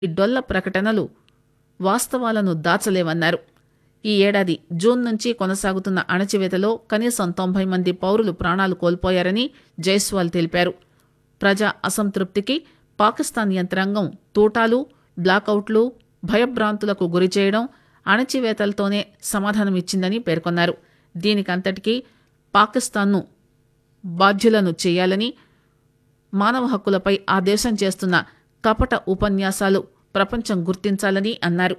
ఈ డొల్ల ప్రకటనలు వాస్తవాలను దాచలేవన్నారు ఈ ఏడాది జూన్ నుంచి కొనసాగుతున్న అణచివేతలో కనీసం తొంభై మంది పౌరులు ప్రాణాలు కోల్పోయారని జైస్వాల్ తెలిపారు ప్రజా అసంతృప్తికి పాకిస్తాన్ యంత్రాంగం తూటాలు బ్లాకౌట్లు భయభ్రాంతులకు గురిచేయడం అణచివేతలతోనే సమాధానమిచ్చిందని పేర్కొన్నారు దీనికంతటికీ పాకిస్తాన్ను బాధ్యులను చేయాలని మానవ హక్కులపై ఆ దేశం చేస్తున్న కపట ఉపన్యాసాలు ప్రపంచం గుర్తించాలని అన్నారు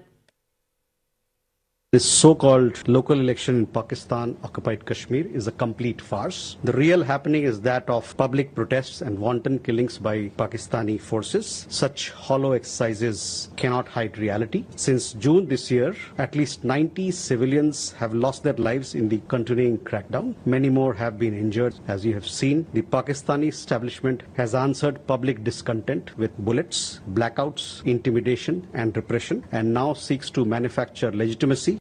This so-called local election in Pakistan occupied Kashmir is a complete farce. The real happening is that of public protests and wanton killings by Pakistani forces. Such hollow exercises cannot hide reality. Since June this year, at least 90 civilians have lost their lives in the continuing crackdown. Many more have been injured. As you have seen, the Pakistani establishment has answered public discontent with bullets, blackouts, intimidation and repression and now seeks to manufacture legitimacy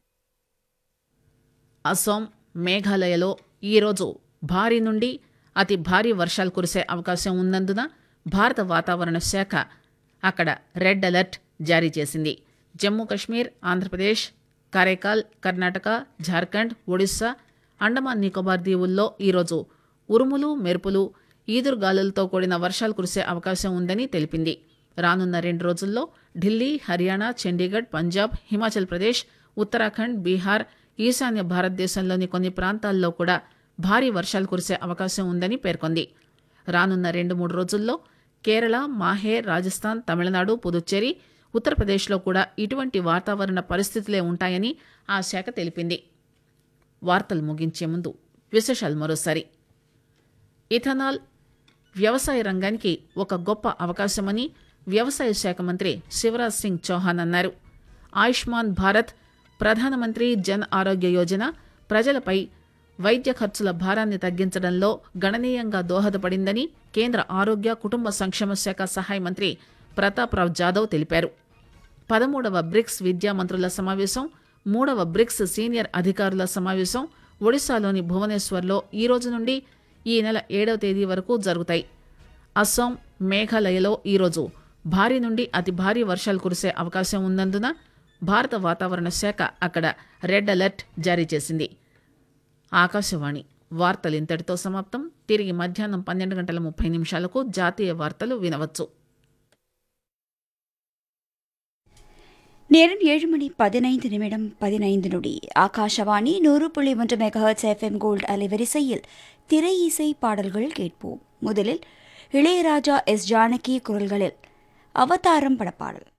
Assam మేఘాలయలో ఈరోజు భారీ నుండి అతి భారీ వర్షాలు కురిసే అవకాశం ఉన్నందున భారత వాతావరణ శాఖ అక్కడ రెడ్ అలర్ట్ జారీ చేసింది జమ్మూ కశ్మీర్ ఆంధ్రప్రదేశ్ కారైకాల్ కర్ణాటక జార్ఖండ్ ఒడిశా అండమాన్ నికోబార్ దీవుల్లో ఈరోజు ఉరుములు మెరుపులు ఈదురుగాలులతో కూడిన వర్షాలు కురిసే అవకాశం ఉందని తెలిపింది రానున్న రెండు రోజుల్లో ఢిల్లీ హర్యానా చండీగఢ్ పంజాబ్ హిమాచల్ ప్రదేశ్ ఉత్తరాఖండ్ బీహార్ ఈశాన్య భారతదేశంలోని కొన్ని ప్రాంతాల్లో కూడా భారీ వర్షాలు కురిసే అవకాశం ఉందని పేర్కొంది రానున్న రెండు మూడు రోజుల్లో కేరళ మాహే రాజస్థాన్ తమిళనాడు పుదుచ్చేరి ఉత్తరప్రదేశ్లో కూడా ఇటువంటి వాతావరణ పరిస్థితులే ఉంటాయని ఆ శాఖ తెలిపింది వార్తలు ముగించే ముందు విశేషాలు మరోసారి ఇథనాల్ వ్యవసాయ రంగానికి ఒక గొప్ప అవకాశమని వ్యవసాయ శాఖ మంత్రి శివరాజ్ సింగ్ చౌహాన్ అన్నారు ఆయుష్మాన్ భారత్ ప్రధానమంత్రి జన్ ఆరోగ్య యోజన ప్రజలపై వైద్య ఖర్చుల భారాన్ని తగ్గించడంలో గణనీయంగా దోహదపడిందని కేంద్ర ఆరోగ్య కుటుంబ సంక్షేమ శాఖ సహాయ మంత్రి ప్రతాప్రావ్ జాదవ్ తెలిపారు పదమూడవ బ్రిక్స్ విద్యా మంత్రుల సమావేశం మూడవ బ్రిక్స్ సీనియర్ అధికారుల సమావేశం ఒడిశాలోని భువనేశ్వర్లో ఈ రోజు నుండి ఈ నెల ఏడవ తేదీ వరకు జరుగుతాయి అస్సాం మేఘాలయలో ఈరోజు భారీ నుండి అతి భారీ వర్షాలు కురిసే అవకాశం ఉన్నందున భారత వాతావరణ శాఖ అక్కడ రెడ్ అలర్ట్ జారీ చేసింది ఆకాశవాణి వార్తలు ఇంతటితో సమాప్తం తిరిగి మధ్యాహ్నం పన్నెండు గంటల ముప్పై నిమిషాలకు జాతీయ వార్తలు వినవచ్చు நேரம் ஏழு மணி பதினைந்து நிமிடம் பதினைந்து நொடி ஆகாஷவாணி நூறு புள்ளி ஒன்று மெகஹர்ட்ஸ் எஃப்எம் கோல்ட் அலைவரிசையில் திரை இசை பாடல்கள் கேட்போம் முதலில் இளையராஜா எஸ் ஜானகி குரல்களில் அவதாரம் படப்பாடல்